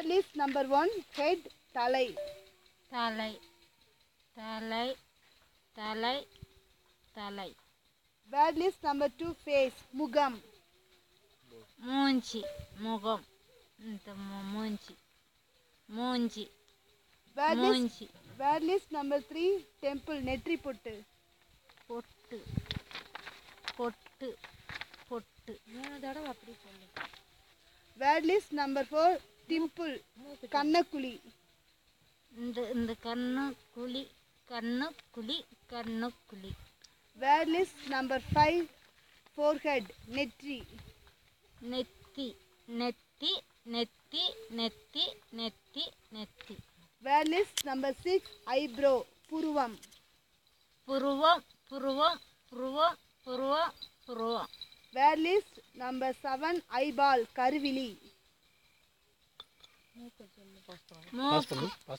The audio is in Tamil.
Bad list number one head தலை தலை தலை தலை தலை Bad list number two face முகம் மூஞ்சி முகம் இந்த மு- மூஞ்சி மூஞ்சி Bad list மூஞ்சி Bad list number three temple நெற்றி பொட்டு பொட்டு பொட்டு பொட்டு மூணு தடவை அப்படி சொல்லு Bad list number four dimple கண்ணக்குழி இந்த இந்த கண்ணு குழி கண்ணு குழி கண்ணு குழி Bad list number five forehead நெற்றி நெத்தி நெத்தி நெத்தி நெத்தி நெத்தி நெத்தி Bad list number six eyebrow புருவம் புருவம் புருவம் புருவம் புருவம் புருவம் Bad list number seven eyeball கருவிழி மூக்கு